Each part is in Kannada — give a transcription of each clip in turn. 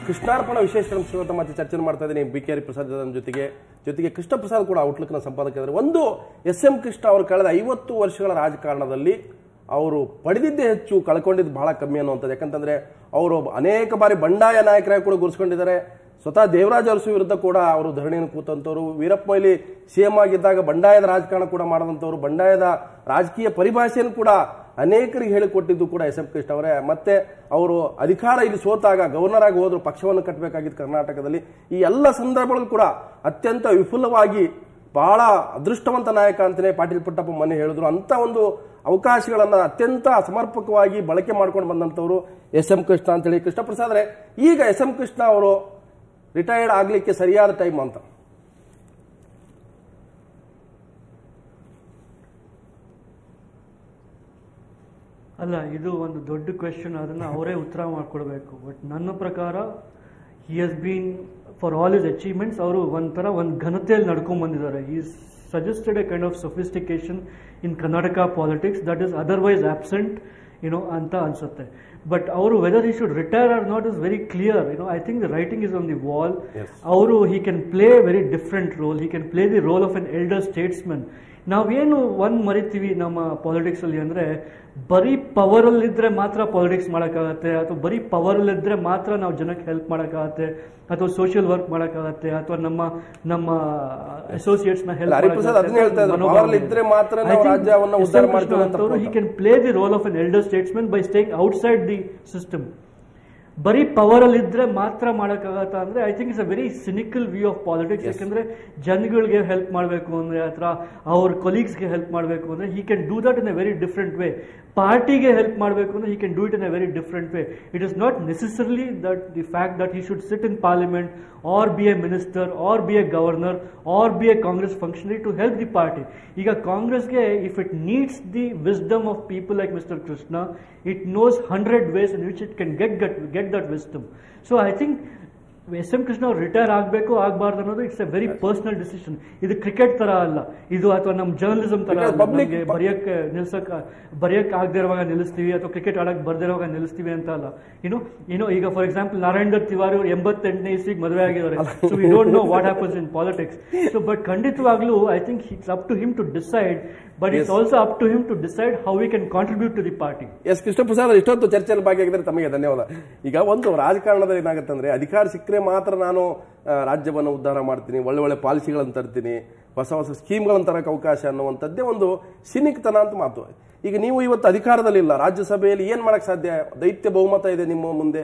ಕೃಷ್ಣಾರ್ಪಣ ವಿಶೇಷ ಸಂಸ್ಕೃತ ಮತ್ತೆ ಚರ್ಚೆ ಮಾಡ್ತಾ ಇದ್ದೀನಿ ಬಿ ಕೆ ಹರಿ ಪ್ರಸಾದ್ ನನ್ನ ಜೊತೆಗೆ ಜೊತೆಗೆ ಕೃಷ್ಣ ಪ್ರಸಾದ್ ಕೂಡ ಔಟ್ಲುಕ್ನ ಸಂಪಾದಕರು ಒಂದು ಎಸ್ ಎಂ ಕೃಷ್ಣ ಅವರು ಕಳೆದ ಐವತ್ತು ವರ್ಷಗಳ ರಾಜಕಾರಣದಲ್ಲಿ ಅವರು ಪಡೆದಿದ್ದೇ ಹೆಚ್ಚು ಕಳ್ಕೊಂಡಿದ್ದು ಬಹಳ ಕಮ್ಮಿ ಅನ್ನುವಂಥದ್ದು ಯಾಕಂತಂದ್ರೆ ಅವರು ಅನೇಕ ಬಾರಿ ಬಂಡಾಯ ನಾಯಕರಾಗಿ ಕೂಡ ಗುರುಸ್ಕೊಂಡಿದ್ದಾರೆ ಸ್ವತಃ ದೇವರಾಜ ಅರಸು ವಿರುದ್ಧ ಕೂಡ ಅವರು ಧರಣಿಯನ್ನು ಕೂತಂತವರು ವೀರಪ್ಪ ಮೊಯ್ಲಿ ಸಿಎಂ ಆಗಿದ್ದಾಗ ಬಂಡಾಯದ ರಾಜಕಾರಣ ಕೂಡ ಮಾಡಿದಂಥವ್ರು ಬಂಡಾಯದ ರಾಜಕೀಯ ಪರಿಭಾಷೆಯನ್ನು ಕೂಡ ಅನೇಕರಿಗೆ ಹೇಳಿಕೊಟ್ಟಿದ್ದು ಕೂಡ ಎಸ್ ಎಂ ಕೃಷ್ಣ ಅವರೇ ಮತ್ತೆ ಅವರು ಅಧಿಕಾರ ಇಲ್ಲಿ ಸೋತಾಗ ಗವರ್ನರ್ ಆಗಿ ಹೋದ್ರು ಪಕ್ಷವನ್ನು ಕಟ್ಟಬೇಕಾಗಿತ್ತು ಕರ್ನಾಟಕದಲ್ಲಿ ಈ ಎಲ್ಲ ಸಂದರ್ಭಗಳು ಕೂಡ ಅತ್ಯಂತ ವಿಫುಲವಾಗಿ ಬಹಳ ಅದೃಷ್ಟವಂತ ನಾಯಕ ಅಂತಲೇ ಪಾಟೀಲ್ ಪುಟ್ಟಪ್ಪ ಮೊನ್ನೆ ಹೇಳಿದ್ರು ಅಂತ ಒಂದು ಅವಕಾಶಗಳನ್ನ ಅತ್ಯಂತ ಸಮರ್ಪಕವಾಗಿ ಬಳಕೆ ಮಾಡ್ಕೊಂಡು ಬಂದಂತವರು ಎಸ್ ಎಂ ಕೃಷ್ಣ ಅಂತೇಳಿ ಕೃಷ್ಣ ಪ್ರಸಾದ್ರೆ ಈಗ ಎಸ್ ಎಂ ಕೃಷ್ಣ ಅವರು ರಿಟೈರ್ಡ್ ಆಗ್ಲಿಕ್ಕೆ ಸರಿಯಾದ ಟೈಮ್ ಅಂತ ಅಲ್ಲ ಇದು ಒಂದು ದೊಡ್ಡ ಕ್ವೆಶನ್ ಅದನ್ನ ಅವರೇ ಉತ್ತರ ಮಾಡ್ಕೊಡ್ಬೇಕು ಬಟ್ ನನ್ನ ಪ್ರಕಾರ he has been for all his achievements ಅವರು ಒಂಥರ ಒಂದು ಘನತೆಯಲ್ಲಿ ನಡ್ಕೊಂಡ್ ಬಂದಿದ್ದಾರೆ he suggested a kind of sophistication in Karnataka politics that is otherwise absent you know ಅಂತ ಅನ್ಸುತ್ತೆ ಬಟ್ ಅವರು whether he should retire or not is very clear you know I think the writing is on the wall ಅವರು he can play very different role he can play the role of an elder statesman ನಾವೇನು ಒಂದ್ ಮರಿತೀವಿ ನಮ್ಮ ಪಾಲಿಟಿಕ್ಸ್ ಅಲ್ಲಿ ಅಂದ್ರೆ ಬರೀ ಪವರ್ ಅಲ್ಲಿ ಇದ್ರೆ ಮಾತ್ರ ಪಾಲಿಟಿಕ್ಸ್ ಮಾಡಕ್ಕಾಗತ್ತೆ ಅಥವಾ ಬರೀ ಪವರ್ ಅಲ್ಲಿ ಇದ್ರೆ ಮಾತ್ರ ನಾವು ಜನಕ್ಕೆ ಹೆಲ್ಪ್ ಮಾಡಕ್ಕಾಗತ್ತೆ ಅಥವಾ ಸೋಷಿಯಲ್ ವರ್ಕ್ ಮಾಡಕ್ಕಾಗತ್ತೆ ಅಥವಾ ನಮ್ಮ ನಮ್ಮ ಅಸೋಸಿಯೇಟ್ಸ್ ನ ಹೆಲ್ಪ್ ಹರಿಪ್ರಸಾದ್ ಅದನ್ನೇ ಹೇಳ್ತಾ ಇದ್ರು, power ಅಲ್ಲಿ ಇದ್ರೆ ಮಾತ್ರ ನಾವು ರಾಜ್ಯವನ್ನ ಉದ್ಧಾರ ಮಾಡ್ತೀವಿ ಅಂತ he can play the role of an elder statesman by staying outside the system ಬರೀ ಪವರ್ ಅಲ್ಲಿ ಇದ್ರೆ ಮಾತ್ರ ಮಾಡಕ್ಕಾಗತ್ತ ಅಂದ್ರೆ I think it's a very cynical view of politics ಯಾಕಂದ್ರೆ ಜನಗಳಿಗೆ ಹೆಲ್ಪ್ ಮಾಡಬೇಕು ಅಂದ್ರೆ ಅಥವಾ ಅವ್ರ ಕೊಲೀಗ್ಸ್ಗೆ ಹೆಲ್ಪ್ ಮಾಡಬೇಕು ಅಂದ್ರೆ he can do that in a very different way ಪಾರ್ಟಿಗೆ ಹೆಲ್ಪ್ ಮಾಡಬೇಕು ಅಂದ್ರೆ he can do it in a very different way it is not necessarily that the fact that he should sit in parliament or be a minister or be a governor or be a Congress functionary to help the party ಈಗ ಕಾಂಗ್ರೆಸ್ಗೆ if it needs the wisdom of people like mister Krishna it nose hundred ways in which it can get got get that wisdom so I think S M Krishna ಅವ್ರು ರಿಟೈರ್ ಆಗಬೇಕು ಆಗಬಾರ್ದು ಅನ್ನೋದು it's a very personal decision ಇದು ಕ್ರಿಕೆಟ್ ತರ ಅಲ್ಲ ಇದು ಅಥವಾ ನಮ್ಮ ಜರ್ನಲಿಸಂ ತರ Because ಅಲ್ಲ. public- ನಮ್ಗೆ ಬರೆಯಕ್ಕೆ ನಿಲ್ಸಕ್ ಬರೆಯಕ್ ಆಗದೆ ಇರುವಾಗ ನಿಲ್ಲಿಸ್ತೀವಿ ಅಥವಾ ಕ್ರಿಕೆಟ್ ಆಡಕ್ ಬರ್ದೇ ಇರುವಾಗ ನಿಲ್ಲಿಸ್ತೀವಿ ಅಂತ ಅಲ್ಲ ಏನು ಏನೋ ಈಗ ಫಾರ್ ಎಕ್ಸಾಂಪಲ್ ನಾರಾಯಣ್ ದತ್ ತಿವಾರಿ ಅವರು ಎಂಬತ್ತೆಂಟನೇ ಇಸ್ವಿಗೆ ಮದುವೆ ಆಗಿದ್ದಾರೆ so we don't know what happens in politics so but ಖಂಡಿತವಾಗ್ಲೂ I think it's up to him to decide but it's also up to him to decide how we can contribute to the party S Krishna Prasad ಇಷ್ಟೊತ್ತು ಚರ್ಚೆಯಲ್ಲಿ ಭಾಗಿಯಾಗಿದ್ರೆ ತಮಗೆ ಧನ್ಯವಾದ ಈಗ ಒಂದು ರಾಜಕಾರಣದಲ್ಲಿ ಏನಾಗುತ್ತೆ ಅಂದ್ರೆ ಅಧಿಕಾರ ಸಿಕ್ಕರೆ ಮಾತ್ರ ನಾನು ಆ, ರಾಜ್ಯವನ್ನು ಉದ್ಧಾರ ಮಾಡ್ತೀನಿ ಒಳ್ಳೆ ಒಳ್ಳೆ ಪಾಲಿಸಿಗಳನ್ನು ತರ್ತೀನಿ ಹೊಸ ಹೊಸ ಸ್ಕೀಮ್ಗಳನ್ನು ತರಕ್ಕೆ ಅವಕಾಶ ಅನ್ನುವಂಥದ್ದೇ ಒಂದು ಸಿನಿಕ್ತನ ಅಂತ ಮಾತು ಈಗ ನೀವು ಇವತ್ತು ಅಧಿಕಾರದಲ್ಲಿಲ್ಲ ರಾಜ್ಯಸಭೆಯಲ್ಲಿ ಏನ್ ಮಾಡಕ್ ಸಾಧ್ಯ ದೈತ್ಯ ಬಹುಮತ ಇದೆ ನಿಮ್ಮ ಮುಂದೆ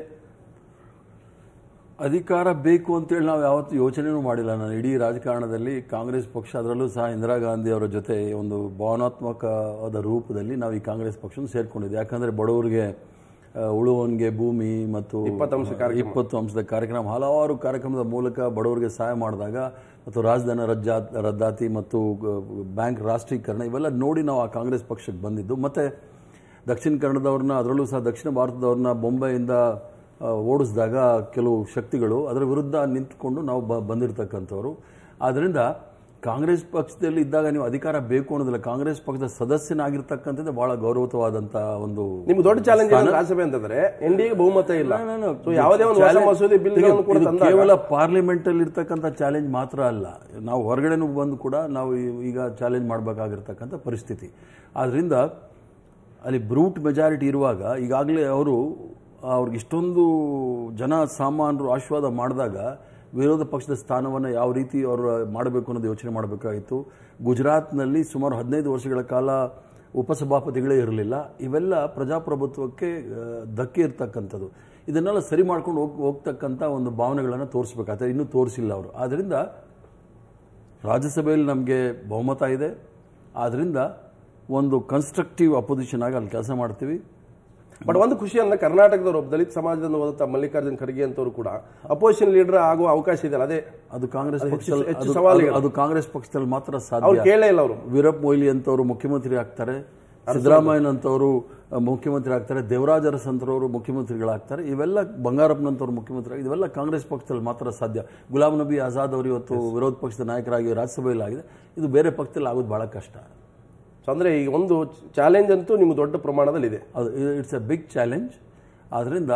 ಅಧಿಕಾರ ಬೇಕು ಅಂತೇಳಿ ನಾವು ಯಾವತ್ತೂ ಯೋಚನೆನೂ ಮಾಡಿಲ್ಲ ನಾನು ಇಡೀ ರಾಜಕಾರಣದಲ್ಲಿ ಕಾಂಗ್ರೆಸ್ ಪಕ್ಷ ಅದರಲ್ಲೂ ಸಹ ಇಂದಿರಾ ಗಾಂಧಿ ಅವರ ಜೊತೆ ಒಂದು ಭಾವನಾತ್ಮಕವಾದ ರೂಪದಲ್ಲಿ ನಾವು ಈ ಕಾಂಗ್ರೆಸ್ ಪಕ್ಷನ ಸೇರ್ಕೊಂಡಿದ್ದೆ ಯಾಕಂದ್ರೆ ಬಡವರಿಗೆ ಆ, ಉಳುವವನಿಗೆ ಭೂಮಿ ಮತ್ತು ಇಪ್ಪತ್ತು ಅಂಶ ಕಾರ್ಯಕ್ರಮ. ಇಪ್ಪತ್ತು ಅಂಶದ ಕಾರ್ಯಕ್ರಮ ಹಲವಾರು ಕಾರ್ಯಕ್ರಮದ ಮೂಲಕ ಬಡವರಿಗೆ ಸಹಾಯ ಮಾಡಿದಾಗ ಮತ್ತು ರಾಜಧಾನಿ ರಜ್ಜಾ ರದ್ದಾತಿ ಮತ್ತು ಗ- ಬ್ಯಾಂಕ್ ರಾಷ್ಟ್ರೀಕರಣ ಇವೆಲ್ಲ ನೋಡಿ ನಾವು ಆ ಕಾಂಗ್ರೆಸ್ ಪಕ್ಷಕ್ಕೆ ಬಂದಿದ್ದು ಮತ್ತೆ ದಕ್ಷಿಣ ಕನ್ನಡದವ್ರನ್ನ ಅದರಲ್ಲೂ ಸಹ ದಕ್ಷಿಣ ಭಾರತದವ್ರನ್ನ ಬೊಂಬೈಯಿಂದ ಆ, ಓಡಿಸಿದಾಗ ಕೆಲವು ಶಕ್ತಿಗಳು ಅದರ ವಿರುದ್ಧ ನಿಂತ್ಕೊಂಡು ನಾವು ಬ ಬಂದಿರತಕ್ಕಂಥವ್ರು ಆದ್ದರಿಂದ ಕಾಂಗ್ರೆಸ್ ಪಕ್ಷದಲ್ಲಿ ಇದ್ದಾಗ ನೀವು ಅಧಿಕಾರ ಬೇಕು ಅನ್ನೋದಿಲ್ಲ ಕಾಂಗ್ರೆಸ್ ಪಕ್ಷದ ಸದಸ್ಯನಾಗಿರ್ತಕ್ಕಂಥದ್ದೇ ಬಹಳ ಗೌರವತವಾದಂಥ ಒಂದು ನಿಮ್ಗೆ ದೊಡ್ಡ ಚಾಲೆಂಜ್ ರಾಜ್ಯಸಭೆ ಅಂತಂದ್ರೆ ಎನ್ ಡಿ ಬಹುಮತ ಇಲ್ಲ No, no, no. So ಯಾವುದೇ ಒಂದು ಹೊಸ Challenge- ಮಸೂದೆ ಬಿಲ್ಗಳನ್ನು ಕೂಡ ಇದು ತಂದಾಗ ಕೇವಲ ಪಾರ್ಲಿಮೆಂಟ್ ಅಲ್ಲಿ ಇರ್ತಕ್ಕಂಥ ಚಾಲೆಂಜ್ ಮಾತ್ರ ಅಲ್ಲ ನಾವು ಹೊರಗಡೆನೂ ಬಂದು ಕೂಡ ನಾವು ಈ- ಈಗ ಚಾಲೆಂಜ್ ಮಾಡಬೇಕಾಗಿರ್ತಕ್ಕಂಥ ಪರಿಸ್ಥಿತಿ ಆದ್ರಿಂದ ಅಲ್ಲಿ ಬ್ರೂಟ್ ಮೆಜಾರಿಟಿ ಇರುವಾಗ ಈಗಾಗಲೇ ಅವರು ಅವ್ರಿಗೆ ಇಷ್ಟೊಂದು ಜನ ಸಾಮಾನ್ಯರು ಆಶೀರ್ವಾದ ಮಾಡಿದಾಗ ವಿರೋಧ ಪಕ್ಷದ ಸ್ಥಾನವನ್ನು ಯಾವ ರೀತಿ ಅವರು ಮಾಡಬೇಕು ಅನ್ನೋದು ಯೋಚನೆ ಮಾಡಬೇಕಾಗಿತ್ತು ಗುಜರಾತ್ನಲ್ಲಿ ಸುಮಾರು ಹದಿನೈದು ವರ್ಷಗಳ ಕಾಲ ಉಪಸಭಾಪತಿಗಳೇ ಇರಲಿಲ್ಲ ಇವೆಲ್ಲ ಪ್ರಜಾಪ್ರಭುತ್ವಕ್ಕೆ ಆ, ಧಕ್ಕೆ ಇರ್ತಕ್ಕಂಥದ್ದು ಇದನ್ನೆಲ್ಲ ಸರಿ ಮಾಡ್ಕೊಂಡು ಹೋಗ್ ಹೋಗ್ತಕ್ಕಂಥ ಒಂದು ಭಾವನೆಗಳನ್ನು ತೋರಿಸ್ಬೇಕಾಗ್ತದೆ ಇನ್ನೂ ತೋರಿಸಿಲ್ಲ ಅವರು ಆದ್ದರಿಂದ ರಾಜ್ಯಸಭೆಯಲ್ಲಿ ನಮಗೆ ಬಹುಮತ ಇದೆ ಆದ್ದರಿಂದ ಒಂದು ಕನ್ಸ್ಟ್ರಕ್ಟಿವ್ ಅಪೋಸಿಷನ್ ಆಗಿ ಅಲ್ಲಿ ಕೆಲಸ ಮಾಡ್ತೀವಿ ಬಟ್ ಒಂದು ಖುಷಿ ಅಂದ್ರೆ ಕರ್ನಾಟಕದವರು ಒಬ್ಬ ದಲಿತ ಸಮಾಜದಿಂದ ಓದುತ್ತಾ ಮಲ್ಲಿಕಾರ್ಜುನ್ ಖರ್ಗೆ ಅಂತವರು ಕೂಡ ಅಪೋಸಿಷನ್ ಲೀಡರ್ ಆಗುವ ಅವಕಾಶ ಇದೆಯಲ್ಲ ಅದೇ ಅದು ಕಾಂಗ್ರೆಸ್ ಅದು ಹೆಚ್ಚು- ಪಕ್ಷದಲ್ಲಿ ಹೆಚ್ಚು ಅದು- ಸವಾಲಿಗಳು. ಅದು ಕಾಂಗ್ರೆಸ್ ಪಕ್ಷದಲ್ಲಿ ಮಾತ್ರ ಅವ್ರು ಸಾಧ್ಯ ಕೇಳೇ ಇಲ್ಲ ಅವರು ವೀರಪ್ಪ ಮೊಯ್ಲಿ ಅಂತವರು ಮುಖ್ಯಮಂತ್ರಿ ಆಗ್ತಾರೆ ಸಿದ್ದರಾಮಯ್ಯ ಅಂತವರು ಮುಖ್ಯಮಂತ್ರಿ ಆಗ್ತಾರೆ ದೇವರಾಜ ಅರಸಂತರವರು ಮುಖ್ಯಮಂತ್ರಿಗಳಾಗ್ತಾರೆ ಇವೆಲ್ಲ ಬಂಗಾರಪ್ಪನಂತವ್ರು ಮುಖ್ಯಮಂತ್ರಿ ಆಗಿ ಇವೆಲ್ಲ ಕಾಂಗ್ರೆಸ್ ಪಕ್ಷದಲ್ಲಿ ಮಾತ್ರ ಸಾಧ್ಯ ಗುಲಾಂ ನಬಿ ಆಜಾದ್ ಅವರು ಇವತ್ತು ವಿರೋಧ ಪಕ್ಷದ ನಾಯಕರಾಗಿ ರಾಜ್ಯಸಭೆಯಲ್ಲಿ ಆಗಿದೆ ಇದು ಬೇರೆ ಪಕ್ಷದಲ್ಲಿ ಆಗೋದು ಬಹಳ ಕಷ್ಟ ಸೊ ಅಂದ್ರೆ ಈ ಒಂದು ಚಾಲೆಂಜ್ ಅಂತೂ ನಿಮ್ಗೆ ದೊಡ್ಡ ಪ್ರಮಾಣದಲ್ಲಿ ಇದೆ ಅದು ಇಟ್ಸ್ ಎ ಬಿಗ್ ಚಾಲೆಂಜ್ ಆದ್ರಿಂದ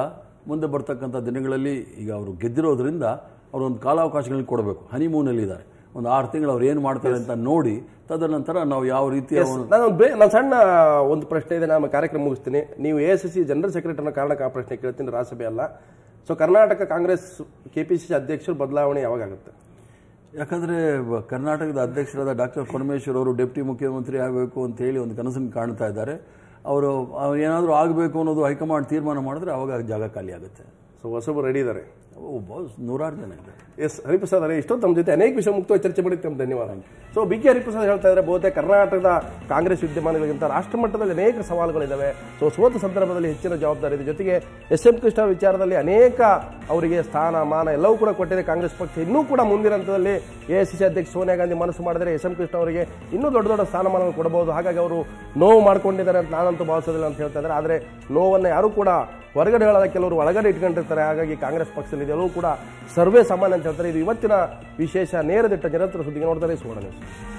ಮುಂದೆ ಬರ್ತಕ್ಕಂಥ ದಿನಗಳಲ್ಲಿ ಈಗ ಅವರು ಗೆದ್ದಿರೋದ್ರಿಂದ ಅವರು ಒಂದು ಕಾಲಾವಕಾಶಗಳನ್ನ ಕೊಡಬೇಕು ಹನಿಮೂನಲ್ಲಿ ಇದ್ದಾರೆ ಒಂದು ಆರು ತಿಂಗಳು ಅವ್ರು ಏನು ಮಾಡ್ತಾರೆ ಅಂತ ನೋಡಿ ತದನಂತರ ನಾವು ಯಾವ ರೀತಿಯ ಒಂದು- ನಾನು ಬೇ ನಾನು ಸಣ್ಣ ಒಂದು ಪ್ರಶ್ನೆ ಇದೆ ನಾನು ಕಾರ್ಯಕ್ರಮ ಮುಗಿಸ್ತೀನಿ ನೀವು A S C general secretary ಅನ್ನೋ ಕಾರಣಕ್ಕೆ ಆ ಪ್ರಶ್ನೆ ಕೇಳ್ತೀನಿ ರಾಜ್ಯಸಭೆ ಅಲ್ಲ ಸೊ ಕರ್ನಾಟಕ ಕಾಂಗ್ರೆಸ್ ಕೆಪಿಸಿಸಿ ಅಧ್ಯಕ್ಷರು ಬದಲಾವಣೆ ಯಾವಾಗ ಆಗುತ್ತೆ ಯಾಕಂದ್ರೆ ಬ- ಕರ್ನಾಟಕದ ಅಧ್ಯಕ್ಷರಾದ ಡಾಕ್ಟರ್ ಪರಮೇಶ್ವರ್ ಅವರು ಡೆಪ್ಟಿ ಮುಖ್ಯಮಂತ್ರಿ ಆಗಬೇಕು ಅಂತ ಹೇಳಿ ಒಂದು ಕನಸನ್ನು ಕಾಣ್ತಾ ಇದ್ದಾರೆ ಅವರು ಏನಾದರೂ ಆಗಬೇಕು ಅನ್ನೋದು ಹೈಕಮಾಂಡ್ ತೀರ್ಮಾನ ಮಾಡಿದ್ರೆ ಅವಾಗ ಜಾಗ ಖಾಲಿ ಆಗುತ್ತೆ ಸೊ ಹೊಸಬರು ರೆಡಿ ಇದ್ದಾರೆ ಒಬ್ಬ ನೂರಾರು ಜನ ಇದ್ದಾರೆ ಎಸ್ ಹರಿಪ್ರಸಾದ್ ಅವರೇ ಇಷ್ಟೊತ್ತು ನಮ್ಮ ಜೊತೆ ಅನೇಕ ವಿಷಯ ಮುಕ್ತವಾಗಿ ಚರ್ಚೆ ಮಾಡಿದ್ದು ತಮ್ಮ ಧನ್ಯವಾದ ಸೊ ಬಿ ಕೆ ಹರಿಪ್ರಸಾದ್ ಹೇಳ್ತಾ ಇದ್ದಾರೆ ಬಹುತೇಕ ಕರ್ನಾಟಕದ ಕಾಂಗ್ರೆಸ್ ವಿದ್ಯಮಾನಗಳಿಗಿಂತ ರಾಷ್ಟ್ರ ಮಟ್ಟದಲ್ಲಿ ಅನೇಕ ಸವಾಲುಗಳಿದ್ದಾವೆ ಸೊ ಸೋತ ಸಂದರ್ಭದಲ್ಲಿ ಹೆಚ್ಚಿನ ಜವಾಬ್ದಾರಿ ಇದೆ ಜೊತೆಗೆ ಎಸ್ ಎಂ ಕೃಷ್ಣ ವಿಚಾರದಲ್ಲಿ ಅನೇಕ ಅವರಿಗೆ ಸ್ಥಾನ ಮಾನ ಎಲ್ಲವೂ ಕೂಡ ಕೊಟ್ಟಿದೆ ಕಾಂಗ್ರೆಸ್ ಪಕ್ಷ ಇನ್ನೂ ಕೂಡ ಮುಂದಿನ ಹಂತದಲ್ಲಿ ಎ ಸಿ ಅಧ್ಯಕ್ಷ ಸೋನಿಯಾ ಗಾಂಧಿ ಮನಸ್ಸು ಮಾಡಿದರೆ ಎಸ್ ಎಂ ಕೃಷ್ಣ ಅವರಿಗೆ ಇನ್ನೂ ದೊಡ್ಡ ದೊಡ್ಡ ಸ್ಥಾನಮಾನವನ್ನು ಕೊಡಬಹುದು ಹಾಗಾಗಿ ಅವರು ನೋವು ಮಾಡ್ಕೊಂಡಿದ್ದಾರೆ ಅಂತ ನಾನಂತೂ ಭಾವಿಸೋದಿಲ್ಲ ಅಂತ ಹೇಳ್ತಾ ಇದ್ದಾರೆ ಆದರೆ ನೋವನ್ನು ಯಾರೂ ಕೂಡ ಹೊರಗಡೆ ಹೇಳೋದ ಕೆಲವರು ಒಳಗಡೆ ಇಟ್ಕೊಂಡಿರ್ತಾರೆ ಹಾಗಾಗಿ ಕಾಂಗ್ರೆಸ್ ಪಕ್ಷದಲ್ಲಿ ಇದೆಲ್ಲವೂ ಕೂಡ ಸರ್ವೇ ಸಾಮಾನ್ಯ ಅಂತ ಹೇಳ್ತಾರೆ ಇದು ಇವತ್ತಿನ ವಿಶೇಷ ನೇರ ದಿಟ್ಟ ನಿರಂತರ ಸುದ್ದಿಗೆ ನೋಡ್ತಾರೆ ಸುವರ್ಣ ನ್ಯೂಸ್